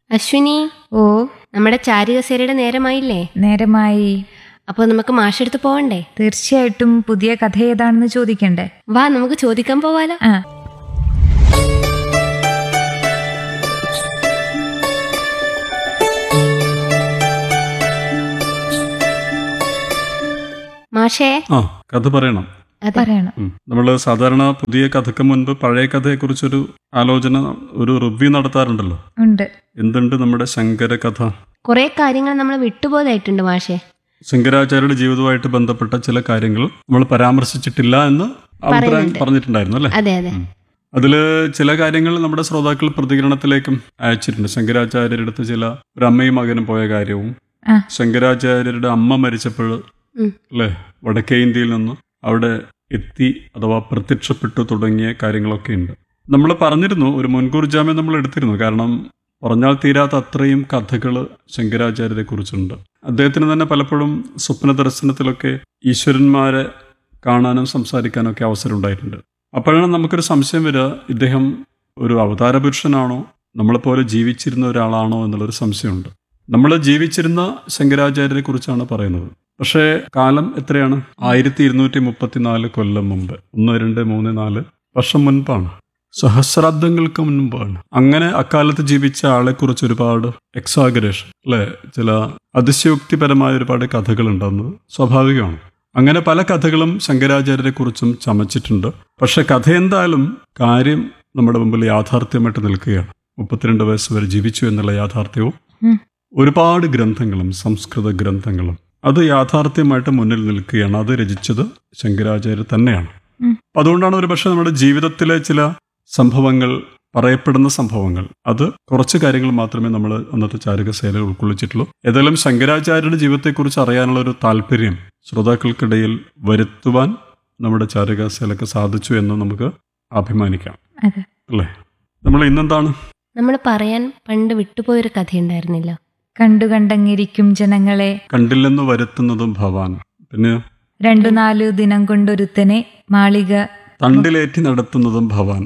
അശ്വിനി ഓ നമ്മുടെ ചാരുകസേരയുടെ നേരമായില്ലേ നേരമായി അപ്പോൾ നമുക്ക് മാഷെടുത്ത് പോവണ്ടേ തീർച്ചയായിട്ടും പുതിയ കഥ ഏതാണെന്ന് ചോദിക്കണ്ടേ വാ നമുക്ക് ചോദിക്കാൻ പോവാലോ ആ മാഷേ ആ കഥ പറയണം അതെ പറയണം നമ്മൾ സാധാരണ പുതിയ കഥയ്ക്ക് മുൻപ് പഴയ കഥയെക്കുറിച്ചൊരു ആലോചന ഒരു റിവ്യൂ നടത്താറുണ്ടല്ലോ ഉണ്ട് എന്തുണ്ട് നമ്മുടെ ശങ്കര കഥ കുറെ കാര്യങ്ങൾ നമ്മൾ വിട്ടുപോയതായിട്ടുണ്ട് മാഷേ ശങ്കരാചാര്യരുടെ ജീവിതവുമായിട്ട് ബന്ധപ്പെട്ട ചില കാര്യങ്ങൾ നമ്മൾ പരാമർശിച്ചിട്ടില്ല എന്ന് അഭിപ്രായം പറയുന്നുണ്ട്. പറഞ്ഞിട്ടുണ്ടായിരുന്നു അല്ലേ അതെ അതെ അതിൽ ചില കാര്യങ്ങൾ നമ്മുടെ ശ്രോതാക്കൾ പ്രതികരണത്തിലേക്കും അയച്ചിട്ടുണ്ട് ശങ്കരാചാര്യരുടെ അടുത്ത് ചില ഒരു അമ്മയും മകനും പോയ കാര്യവും ആ. ശങ്കരാചാര്യരുടെ അമ്മ മരിച്ചപ്പോൾ ഉം. അല്ലേ വടക്കേ ഇന്ത്യയിൽ നിന്ന് അവിടെ എത്തി അഥവാ പ്രത്യക്ഷപ്പെട്ടു തുടങ്ങിയ കാര്യങ്ങളൊക്കെ ഉണ്ട് നമ്മൾ പറഞ്ഞിരുന്നു ഒരു മുൻകൂർ ജാമ്യം നമ്മൾ എടുത്തിരുന്നു കാരണം പറഞ്ഞാൽ തീരാത്ത അത്രയും കഥകൾ ശങ്കരാചാര്യരെ കുറിച്ചുണ്ട് അദ്ദേഹത്തിന് തന്നെ പലപ്പോഴും സ്വപ്ന ദർശനത്തിലൊക്കെ ഈശ്വരന്മാരെ കാണാനും സംസാരിക്കാനും ഒക്കെ അവസരം ഉണ്ടായിട്ടുണ്ട് അപ്പോഴാണ് നമുക്കൊരു സംശയം വരിക ഇദ്ദേഹം ഒരു അവതാര പുരുഷനാണോ നമ്മളെപ്പോലെ ജീവിച്ചിരുന്ന ഒരാളാണോ എന്നുള്ളൊരു സംശയമുണ്ട് നമ്മൾ ജീവിച്ചിരുന്ന ശങ്കരാചാര്യരെ കുറിച്ചാണ് പറയുന്നത് പക്ഷേ കാലം എത്രയാണ് ആയിരത്തി ഇരുന്നൂറ്റി മുപ്പത്തിനാല് കൊല്ലം മുമ്പ് ഒന്ന് രണ്ട് മൂന്ന് നാല് വർഷം മുൻപാണ് സഹസ്രാബ്ദങ്ങൾക്ക് മുൻപാണ് അങ്ങനെ അക്കാലത്ത് ജീവിച്ച ആളെക്കുറിച്ച് ഒരുപാട് എക്സാഗറേഷൻ അല്ലെ ചില അതിശയോക്തിപരമായ ഒരുപാട് കഥകളുണ്ടെന്ന് സ്വാഭാവികമാണ് അങ്ങനെ പല കഥകളും ശങ്കരാചാര്യരെ കുറിച്ചും ചമച്ചിട്ടുണ്ട് പക്ഷെ കഥ എന്തായാലും കാര്യം നമ്മുടെ മുമ്പിൽ യാഥാർത്ഥ്യമായിട്ട് നിൽക്കുകയാണ് മുപ്പത്തിരണ്ട് വയസ്സ് വരെ ജീവിച്ചു എന്നുള്ള യാഥാർത്ഥ്യവും ഉം. ഒരുപാട് ഗ്രന്ഥങ്ങളും സംസ്കൃത ഗ്രന്ഥങ്ങളും അത് യാഥാർത്ഥ്യമായിട്ട് മുന്നിൽ നിൽക്കുകയാണ് അത് രചിച്ചത് ശങ്കരാചാര്യർ തന്നെയാണ് ഉം. അപ്പൊ അതുകൊണ്ടാണ് ഒരു പക്ഷെ നമ്മുടെ ജീവിതത്തിലെ ചില സംഭവങ്ങൾ പറയപ്പെടുന്ന സംഭവങ്ങൾ അത് കുറച്ച് കാര്യങ്ങൾ മാത്രമേ നമ്മൾ അന്നത്തെ ചാരുകസേനയിൽ ഉൾക്കൊള്ളിച്ചിട്ടുള്ളൂ ഏതായാലും ശങ്കരാചാര്യരുടെ ജീവിതത്തെക്കുറിച്ച് അറിയാനുള്ള ഒരു താല്പര്യം ശ്രോതാക്കൾക്കിടയിൽ വരുത്തുവാൻ നമ്മുടെ ചാരുകസേലക്ക് സാധിച്ചു എന്ന് നമുക്ക് അഭിമാനിക്കാം അതെ അല്ലേ നമ്മൾ ഇന്നെന്താണ് നമ്മൾ പറയാൻ പണ്ട് വിട്ടുപോയൊരു കഥയുണ്ടായിരുന്നില്ല കണ്ടു കണ്ടങ്ങിരിക്കും ജനങ്ങളെ കണ്ടില്ലെന്ന് വരുത്തുന്നതും ഭവാൻ പിന്നെ രണ്ടു നാലു ദിനം കൊണ്ടൊരുത്തനെ മാളിക തണ്ടിലേറ്റി നടത്തുന്നതും ഭവാൻ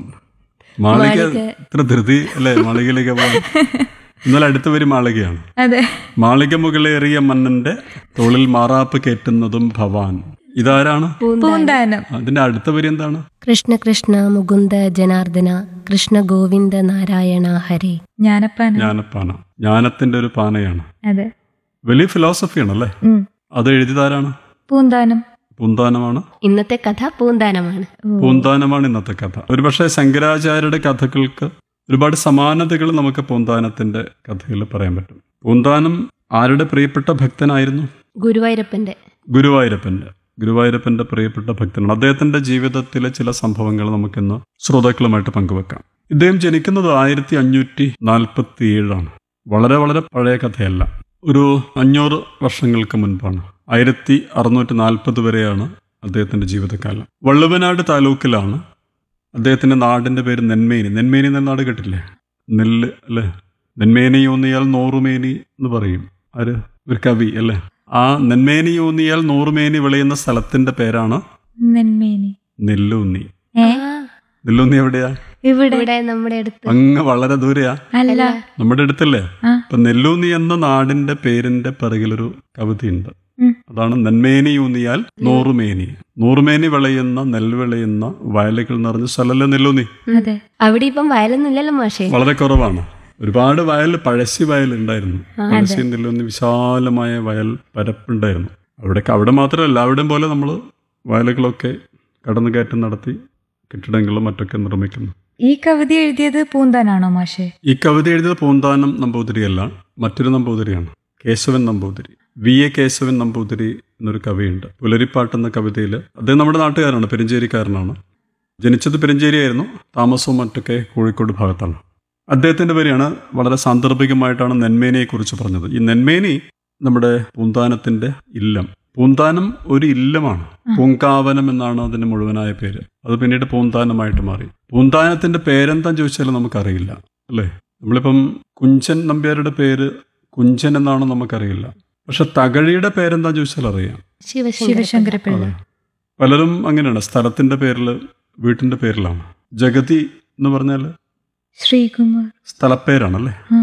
മാളിക മാളിക. ഇത്ര ധൃതി അല്ലേ മാളികയിലേക്ക് പോകാൻ എന്നാൽ അടുത്ത വരി മാളികയാണ് അതെ മാളിക മുകളേറിയ മന്നന്റെ തോളിൽ മാറാപ്പ് കയറ്റുന്നതും ഭവാൻ ഇതാരാണ് പൂന്താനം അതിന്റെ അടുത്ത വരി എന്താണ് കൃഷ്ണ കൃഷ്ണ മുകുന്ദ ജനാർദ്ദന കൃഷ്ണ ഗോവിന്ദ നാരായണ ഹരേ ജ്ഞാനപ്പാന ജ്ഞാനപ്പാന ജ്ഞാനത്തിന്റെ ഒരു പാനയാണ് അതെ വലിയ ഫിലോസഫിയാണ് അല്ലേ ഉം. അത് എഴുതിയതാരാണ് പൂന്താനം പൂന്താനമാണ് ഇന്നത്തെ കഥ പൂന്താനമാണ് പൂന്താനമാണ് ഇന്നത്തെ കഥ ഒരുപക്ഷെ ശങ്കരാചാര്യരുടെ കഥകൾക്ക് ഒരുപാട് സമാനതകൾ നമുക്ക് പൂന്താനത്തിന്റെ കഥയിൽ പറയാൻ പറ്റും പൂന്താനം ആരുടെ പ്രിയപ്പെട്ട ഭക്തനായിരുന്നു ഗുരുവായൂരപ്പന്റെ ഗുരുവായൂരപ്പന്റെ ഗുരുവായൂരപ്പന്റെ പ്രിയപ്പെട്ട ഭക്തനാണ് അദ്ദേഹത്തിന്റെ ജീവിതത്തിലെ ചില സംഭവങ്ങൾ നമുക്കിന്ന് ശ്രോതാക്കളുമായിട്ട് പങ്കുവെക്കാം ഇദ്ദേഹം ജനിക്കുന്നത് ആയിരത്തി അഞ്ഞൂറ്റി നാൽപ്പത്തി ഏഴാണ് വളരെ വളരെ പഴയ കഥയല്ല ഒരു അഞ്ഞൂറ് വർഷങ്ങൾക്ക് മുൻപാണ് ആയിരത്തി അറുന്നൂറ്റി നാൽപ്പത് വരെയാണ് അദ്ദേഹത്തിന്റെ ജീവിതകാലം വള്ളുവനാട് താലൂക്കിലാണ് അദ്ദേഹത്തിന്റെ നാടിന്റെ പേര് നെന്മേനി നെന്മേനി എന്ന നാട് കേട്ടില്ലേ നെല്ല് അല്ലേ നെന്മേനി ഊന്നിയാൽ നൂറുമേനി എന്ന് പറയും ആര് ഒരു കവി അല്ലേ ആ നെന്മേനി ഊന്നിയാൽ നൂറുമേനി വിളയുന്ന സ്ഥലത്തിന്റെ പേരാണ് നെന്മേനി നെല്ലൂന്നി ഏ നെല്ലൂന്നി എവിടെയാ ഇവിടെ ഇവിടെ നമ്മുടെ അടുത്ത് അങ്ങ് വളരെ ദൂരെയാ അല്ല നമ്മുടെ അടുത്തല്ലേ ആ. അപ്പൊ നെല്ലൂന്നി എന്ന നാടിന്റെ പേരിന്റെ പിറകിലൊരു കവിതയുണ്ട് ഉം. അതാണ് നെന്മേനി ഊന്നിയാൽ നൂറുമേനി നൂറുമേനി വിളയുന്ന നെല്ല് വിളയുന്ന വയലുകൾ നിറഞ്ഞ സ്ഥലമല്ലേ നെല്ലൂന്നി അതെ അവിടെ ഇപ്പം വയലൊന്നും ഇല്ലല്ലോ മാഷേ വളരെ കുറവാണ് ഒരുപാട് വയൽ പഴശ്ശി വയൽ ഉണ്ടായിരുന്നു പഴശ്ശി നെല്ലൂന്നി വിശാലമായ വയൽ പരപ്പുണ്ടായിരുന്നു അവിടേക്ക് അവിടെ മാത്രമല്ല അവിടെയും പോലെ നമ്മൾ വയലുകളൊക്കെ കടന്നുകയറ്റം നടത്തി കെട്ടിടങ്ങളും മറ്റൊക്കെ നിർമ്മിക്കുന്നു ഈ കവിത എഴുതിയത് പൂന്താനാണോ മാഷെ ഈ കവിത എഴുതിയത് പൂന്താനം നമ്പൂതിരിയല്ല മറ്റൊരു നമ്പൂതിരിയാണ് കേശവൻ നമ്പൂതിരി വി എ കേശവൻ നമ്പൂതിരി എന്നൊരു കവിയുണ്ട് പുലരിപ്പാട്ട് എന്ന കവിതയിൽ അദ്ദേഹം നമ്മുടെ നാട്ടുകാരാണ് പെരിഞ്ചേരിക്കാരനാണ് ജനിച്ചത് പെരിഞ്ചേരിയായിരുന്നു താമസവും മറ്റൊക്കെ കോഴിക്കോട് ഭാഗത്താണ് അദ്ദേഹത്തിന്റെ പേരെയാണ് വളരെ സാന്ദർഭികമായിട്ടാണ് നെന്മേനിയെക്കുറിച്ച് പറഞ്ഞത് ഈ നെന്മേനി നമ്മുടെ പൂന്താനത്തിന്റെ ഇല്ലം പൂന്താനം ഒരു ഇല്ലമാണ് പൂങ്കാവനം എന്നാണ് അതിന്റെ മുഴുവനായ പേര് അത് പിന്നീട് പൂന്താനമായിട്ട് മാറി പൂന്താനത്തിന്റെ പേരെന്താന്ന് ചോദിച്ചാൽ നമുക്കറിയില്ല അല്ലേ നമ്മളിപ്പം കുഞ്ചൻ നമ്പ്യാരുടെ പേര് കുഞ്ചൻ എന്നാണ് നമുക്കറിയില്ല പക്ഷെ തകഴിയുടെ പേരെന്താ ചോദിച്ചാൽ അറിയാം ശിവശങ്കര ശിവശങ്കര പിള്ള അതെ. പലരും അങ്ങനെയാണ് സ്ഥലത്തിന്റെ പേരിൽ വീട്ടിന്റെ പേരിലാണ് ജഗതി എന്ന് പറഞ്ഞാൽ ശ്രീകുമാർ സ്ഥലപ്പേരാണല്ലേ ആ.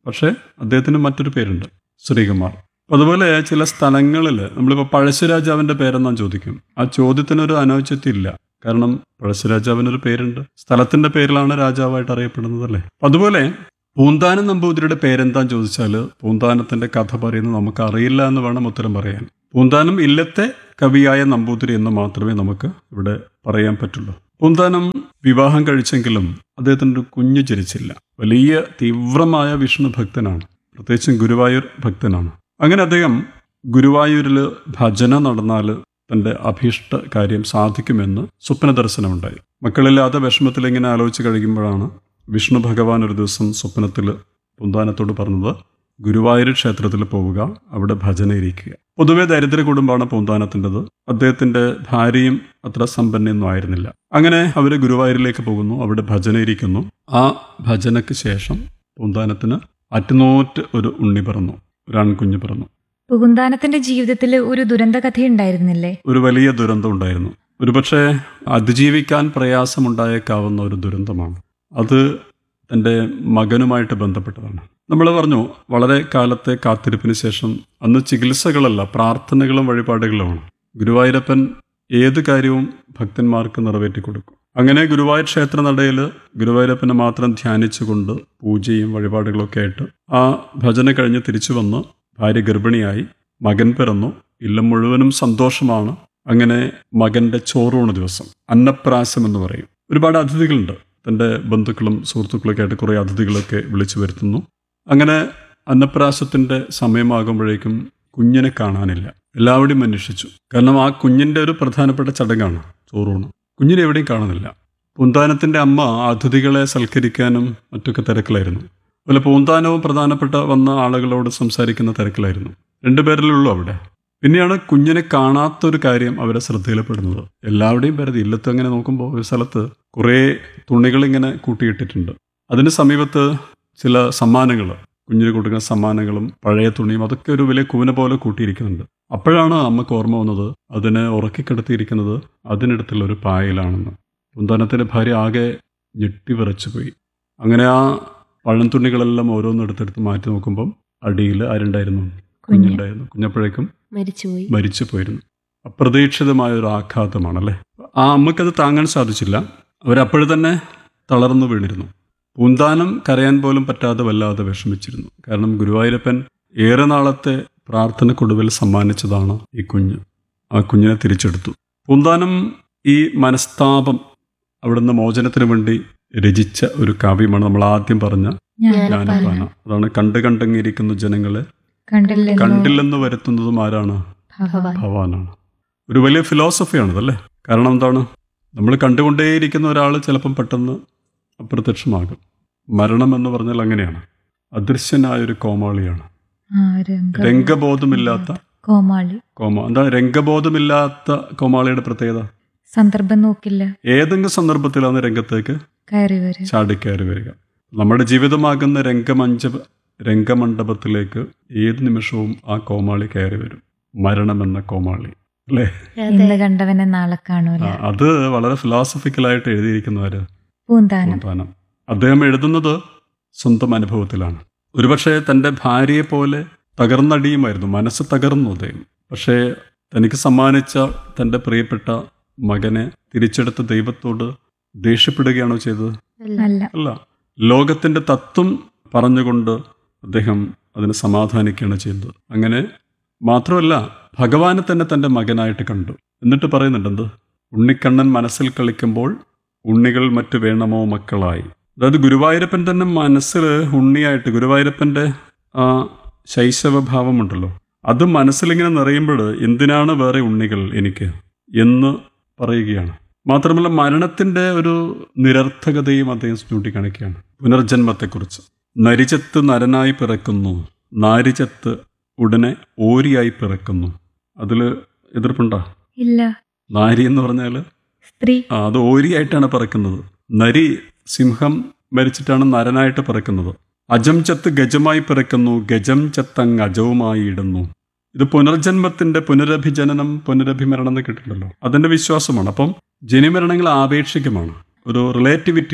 പക്ഷേ അദ്ദേഹത്തിന് മറ്റൊരു പേരുണ്ട് ശ്രീകുമാർ അതുപോലെ ചില സ്ഥലങ്ങളിൽ നമ്മളിപ്പോൾ പഴശ്ശിരാജാവിൻ്റെ പേരെന്നാണ് ചോദിക്കും ആ ചോദ്യത്തിനൊരു അനൗചിത്യം ഇല്ല കാരണം പഴശ്ശിരാജാവിനൊരു പേരുണ്ട് സ്ഥലത്തിന്റെ പേരിലാണ് രാജാവായിട്ട് അറിയപ്പെടുന്നത് അല്ലേ അതുപോലെ പൂന്താനം നമ്പൂതിരിയുടെ പേരെന്താന്ന് ചോദിച്ചാൽ പൂന്താനത്തിന്റെ കഥ പറയുന്നത് നമുക്ക് അറിയില്ല എന്ന് വേണം ഉത്തരം പറയാൻ പൂന്താനം ഇല്ലത്തെ കവിയായ നമ്പൂതിരി എന്ന് മാത്രമേ നമുക്ക് ഇവിടെ പറയാൻ പറ്റുള്ളൂ പൂന്താനം വിവാഹം കഴിച്ചെങ്കിലും അദ്ദേഹത്തിന് ഒരു കുഞ്ഞു ജനിച്ചില്ല വലിയ തീവ്രമായ വിഷ്ണു ഭക്തനാണ് പ്രത്യേകിച്ചും ഗുരുവായൂർ ഭക്തനാണ് അങ്ങനെ അദ്ദേഹം ഗുരുവായൂരിൽ ഭജന നടന്നാൽ തൻ്റെ അഭീഷ്ട കാര്യം സാധിക്കുമെന്ന് സ്വപ്ന ദർശനമുണ്ടായി മക്കളില്ലാത്ത വിഷമത്തിൽ ഇങ്ങനെ ആലോചിച്ച് കഴിയുമ്പോഴാണ് വിഷ്ണു ഭഗവാൻ ഒരു ദിവസം സ്വപ്നത്തിൽ പുന്താനത്തോട് പറഞ്ഞത് ഗുരുവായൂർ ക്ഷേത്രത്തിൽ പോവുക അവിടെ ഭജന ഇരിക്കുക പൊതുവെ ദരിദ്ര കുടുംബമാണ് പൂന്താനത്തിൻ്റെത് അദ്ദേഹത്തിൻ്റെ ഭാര്യയും അത്ര സമ്പന്നയൊന്നും ആയിരുന്നില്ല അങ്ങനെ അവർ ഗുരുവായൂരിലേക്ക് പോകുന്നു അവിടെ ഭജന ഇരിക്കുന്നു ആ ഭജനയ്ക്ക് ശേഷം പൂന്താനത്തിന് അറ്റുനോറ്റ് ഒരു ഉണ്ണി പിറന്നു ഒരു ആൺകുഞ്ഞ് പിറന്നു പുകുന്താനത്തിന്റെ ജീവിതത്തിൽ ഒരു ദുരന്ത കഥയുണ്ടായിരുന്നില്ലേ ഒരു വലിയ ദുരന്തം ഉണ്ടായിരുന്നു ഒരുപക്ഷെ അതിജീവിക്കാൻ പ്രയാസമുണ്ടായേക്കാവുന്ന ഒരു ദുരന്തമാണ് അത് തൻ്റെ മകനുമായിട്ട് ബന്ധപ്പെട്ടതാണ് നമ്മൾ പറഞ്ഞു വളരെ കാലത്തെ കാത്തിരിപ്പിന് ശേഷം അന്ന് ചികിത്സകളല്ല പ്രാർത്ഥനകളും വഴിപാടുകളുമാണ് ഗുരുവായൂരപ്പൻ ഏത് കാര്യവും ഭക്തന്മാർക്ക് നിറവേറ്റി കൊടുക്കും അങ്ങനെ ഗുരുവായൂർ ക്ഷേത്ര നടയിൽ ഗുരുവായൂരപ്പനെ മാത്രം ധ്യാനിച്ചുകൊണ്ട് പൂജയും വഴിപാടുകളൊക്കെ ആയിട്ട് ആ ഭജന കഴിഞ്ഞ് തിരിച്ചു വന്ന് ഭാര്യ ഗർഭിണിയായി മകൻ പിറന്നു ഇല്ലം മുഴുവനും സന്തോഷമാണ് അങ്ങനെ മകന്റെ ചോറൂണ് ദിവസം അന്നപ്രാശം എന്ന് പറയും ഒരുപാട് അതിഥികളുണ്ട് തൻ്റെ ബന്ധുക്കളും സുഹൃത്തുക്കളൊക്കെ ആയിട്ട് കുറേ അതിഥികളൊക്കെ വിളിച്ചു വരുത്തുന്നു അങ്ങനെ അന്നപ്രാശത്തിൻ്റെ സമയമാകുമ്പോഴേക്കും കുഞ്ഞിനെ കാണാനില്ല എല്ലാവരുടെയും അന്വേഷിച്ചു കാരണം ആ കുഞ്ഞിൻ്റെ ഒരു പ്രധാനപ്പെട്ട ചടങ്ങാണ് ചോറൂണ് കുഞ്ഞിനെ എവിടെയും കാണുന്നില്ല പൂന്താനത്തിൻ്റെ അമ്മ അതിഥികളെ സൽക്കരിക്കാനും മറ്റൊക്കെ തിരക്കിലായിരുന്നു അതുപോലെ പൂന്താനവും പ്രധാനപ്പെട്ട വന്ന ആളുകളോട് സംസാരിക്കുന്ന തിരക്കിലായിരുന്നു രണ്ടുപേരിലുള്ളൂ അവിടെ പിന്നെയാണ് കുഞ്ഞിനെ കാണാത്തൊരു കാര്യം അവരെ ശ്രദ്ധയിൽപ്പെടുന്നത് എല്ലാവരുടെയും പേരത് ഇല്ലത്ത് അങ്ങനെ നോക്കുമ്പോൾ ഒരു സ്ഥലത്ത് കുറേ തുണികൾ ഇങ്ങനെ കൂട്ടിയിട്ടിട്ടുണ്ട് അതിന് സമീപത്ത് ചില സമ്മാനങ്ങൾ കുഞ്ഞിന് കൊടുക്കുന്ന സമ്മാനങ്ങളും പഴയ തുണിയും അതൊക്കെ ഒരു വലിയ കൂന പോലെ കൂട്ടിയിരിക്കുന്നുണ്ട് അപ്പോഴാണ് അമ്മക്ക് ഓർമ്മ വന്നത് അതിനെ ഉറക്കിക്കിടത്തിയിരിക്കുന്നത് അതിനടുത്തുള്ള ഒരു പായലാണെന്ന് കുന്താനത്തിൻ്റെ ഭാര്യ ആകെ ഞെട്ടിവിറച്ചു പോയി അങ്ങനെ ആ പഴം തുണികളെല്ലാം ഓരോന്നെടുത്തെടുത്ത് മാറ്റി നോക്കുമ്പം അടിയിൽ ആരുണ്ടായിരുന്നു കുഞ്ഞ് കുഞ്ഞുണ്ടായിരുന്നു കുഞ്ഞപ്പോഴേക്കും മരിച്ചുപോയി മരിച്ചു പോയിരുന്നു അപ്രതീക്ഷിതമായ ഒരു ആഘാതമാണല്ലേ ആ അമ്മക്കത് താങ്ങാൻ സാധിച്ചില്ല അവരപ്പോഴും തന്നെ തളർന്നു വീണിരുന്നു പൂന്താനം കരയാൻ പോലും പറ്റാതെ വല്ലാതെ വിഷമിച്ചിരുന്നു കാരണം ഗുരുവായൂരപ്പൻ ഏറെ നാളത്തെ പ്രാർത്ഥനക്കൊടുവിൽ സമ്മാനിച്ചതാണ് ഈ കുഞ്ഞ് ആ കുഞ്ഞിനെ തിരിച്ചെടുത്തു പൂന്താനം ഈ മനസ്താപം അവിടുന്ന് മോചനത്തിന് വേണ്ടി രചിച്ച ഒരു കാവ്യമാണ് നമ്മൾ ആദ്യം പറഞ്ഞ ജ്ഞാനപാന അതാണ് കണ്ട് കണ്ടങ്ങിയിരിക്കുന്ന ജനങ്ങളെ കണ്ടില്ലെന്നോ കണ്ടില്ലെന്ന് വരുത്തുന്നതും ആരാണ് ഭഗവാൻ. ഭഗവാനാണ് ഒരു വലിയ ഫിലോസഫിയാണിതല്ലേ കാരണം എന്താണ് നമ്മൾ കണ്ടുകൊണ്ടേയിരിക്കുന്ന ഒരാൾ ചിലപ്പം പെട്ടെന്ന് അപ്രത്യക്ഷമാകും മരണം എന്ന് പറഞ്ഞാൽ അങ്ങനെയാണ് അദൃശ്യനായ ഒരു കോമാളിയാണ് ആ, രംഗ- രംഗബോധമില്ലാത്ത കോമാളി കോമ എന്താണ് രംഗബോധമില്ലാത്ത കോമാളിയുടെ പ്രത്യേകത സന്ദർഭം നോക്കില്ല ഏതെങ്കിലും സന്ദർഭത്തിലാണ് രംഗത്തേക്ക് കയറി വരും ചാടിക്കയറി വരിക നമ്മുടെ ജീവിതമാകുന്ന രംഗമഞ്ച രംഗമണ്ഡപത്തിലേക്ക് ഏത് നിമിഷവും ആ കോമാളി കയറി വരും മരണമെന്ന കോമാളി അല്ലേ ഇന്ന് കണ്ടവനെ നാളെ കാണൂല ആ, അത് വളരെ ഫിലോസഫിക്കലായിട്ട് എഴുതിയിരിക്കുന്നവര് പൂന്താനം പൂന്താനം അദ്ദേഹം എഴുതുന്നത് സ്വന്തം അനുഭവത്തിലാണ് ഒരുപക്ഷെ തൻ്റെ ഭാര്യയെ പോലെ തകർന്നടിയുമായിരുന്നു മനസ്സ് തകർന്നു അദ്ദേഹം പക്ഷേ തനിക്ക് സമ്മാനിച്ച തൻ്റെ പ്രിയപ്പെട്ട മകനെ തിരിച്ചെടുത്ത ദൈവത്തോട് ദേഷ്യപ്പെടുകയാണോ ചെയ്തത് അല്ല അല്ല ലോകത്തിൻ്റെ തത്വം പറഞ്ഞുകൊണ്ട് അദ്ദേഹം അതിന് സമാധാനിക്കുകയാണ് ചെയ്യുന്നത് അങ്ങനെ മാത്രമല്ല ഭഗവാനെ തന്നെ തൻ്റെ മകനായിട്ട് കണ്ടു എന്നിട്ട് പറയുന്നുണ്ട് എന്ത് ഉണ്ണിക്കണ്ണൻ മനസ്സിൽ കളിക്കുമ്പോൾ ഉണ്ണികൾ മറ്റു വേണമോ മക്കളായി അതായത് ഗുരുവായൂരപ്പൻ തന്നെ മനസ്സിൽ ഉണ്ണിയായിട്ട് ഗുരുവായൂരപ്പൻ്റെ ആ ശൈശവഭാവമുണ്ടല്ലോ അത് മനസ്സിലിങ്ങനെ നിറയുമ്പോൾ എന്തിനാണ് വേറെ ഉണ്ണികൾ എനിക്ക് എന്ന് പറയുകയാണ് മാത്രമല്ല മരണത്തിൻ്റെ ഒരു നിരർത്ഥകതയും അദ്ദേഹം ചൂണ്ടിക്കാണിക്കുകയാണ് പുനർജന്മത്തെക്കുറിച്ച് നരിചത്ത് നരനായി പിറക്കുന്നു നാരിചത്ത് ഉടനെ ഓരിയായി പിറക്കുന്നു അതിൽ എതിർപ്പുണ്ടോ ഇല്ല നാരി എന്ന് പറഞ്ഞാൽ സ്ത്രീ ആ അത് ഓരിയായിട്ടാണ് പിറക്കുന്നത് നരി സിംഹം മരിച്ചിട്ടാണ് നരനായിട്ട് പിറക്കുന്നത് അജം ചത്ത് ഗജമായി പിറക്കുന്നു ഗജം ചത്തങ് അജവുമായി ഇടുന്നു ഇത് പുനർജന്മത്തിന്റെ പുനരഭിജനനം പുനരഭിമരണം എന്ന് കേട്ടിട്ടുണ്ടല്ലോ അതിന്റെ വിശ്വാസമാണ് അപ്പം ജനിമരണങ്ങൾ ആപേക്ഷികമാണ് ഒരു റിലേറ്റിവിറ്റി ഉണ്ട്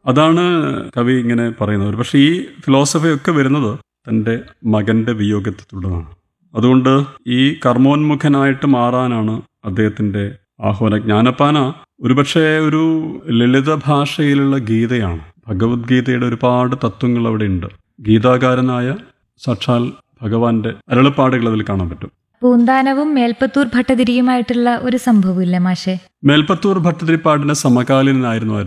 അതാണ് കവി ഇങ്ങനെ പറയുന്നത് ഒരു പക്ഷേ ഈ ഫിലോസഫി ഒക്കെ വരുന്നത് തൻ്റെ മകൻ്റെ വിയോഗത്തെ തുടർന്നാണ് അതുകൊണ്ട് ഈ കർമ്മോന്മുഖനായിട്ട് മാറാനാണ് അദ്ദേഹത്തിൻ്റെ ആഹ്വാനം ജ്ഞാനപ്പാന ഒരുപക്ഷെ ഒരു ലളിത ഭാഷയിലുള്ള ഗീതയാണ് ഭഗവത്ഗീതയുടെ ഒരുപാട് തത്വങ്ങൾ അവിടെ ഉണ്ട് ഗീതാകാരനായ സാക്ഷാൽ ഭഗവാന്റെ അരുളപ്പാടുകൾ അതിൽ കാണാൻ പറ്റും പൂന്താനവും മേൽപ്പത്തൂർ ഭട്ടതിരിയുമായിട്ടുള്ള ഒരു സംഭവമില്ലേ മാഷെ മേൽപ്പത്തൂർ ഭട്ടതിരിപ്പാടിന്റെ സമകാലീനായിരുന്നു